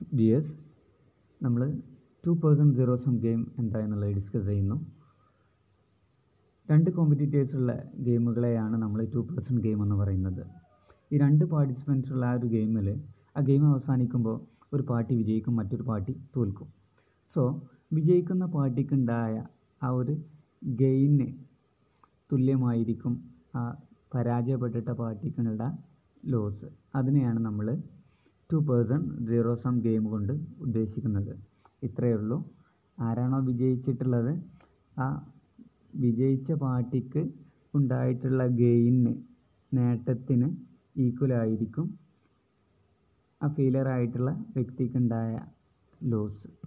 dears നമ്മൾ two person zero sum game എന്താ എന്നുള്ളത് ഡിസ്കസ് ചെയ്യുന്നു രണ്ട് കോമ്പറ്റീറ്റേഴ്സ് ഉള്ള ഗെയിമുകളെയാണ് നമ്മൾ ടു പേഴ്സൺ ഗെയിം എന്ന് പറയുന്നത് ഈ രണ്ട് പാർട്ടിസിപ്പൻസ് ഉള്ള ആ ഒരു ഗെയിമിൽ ആ ഗെയിം അവസാനിക്കുമ്പോൾ ഒരു പാർട്ടി വിജയിക്കും മറ്റൊരു പാർട്ടി തോൽക്കും സോ വിജയിക്കുന്ന പാർട്ടിക്കുണ്ടായ ആ ഒരു ഗെയിന് തുല്യമായിരിക്കും ആ പരാജയപ്പെട്ടിട്ട പാർട്ടിക്കുള്ള ലോസ് അതിനെയാണ് നമ്മൾ two person zero sum game കൊണ്ട് ഉദ്ദേശിക്കുന്നത് ഇത്രയേ ഉള്ളൂ ആരാണോ വിജയിച്ചിട്ടുള്ളത് ആ വിജയിച്ച പാർട്ടിക്ക് ഉണ്ടായിട്ടുള്ള ഗെയിന് നേട്ടത്തിന് ഈക്വൽ ആയിരിക്കും ആ ഫെയിലിയർ ആയിട്ടുള്ള വ്യക്തിക്കുണ്ടായ ലോസ്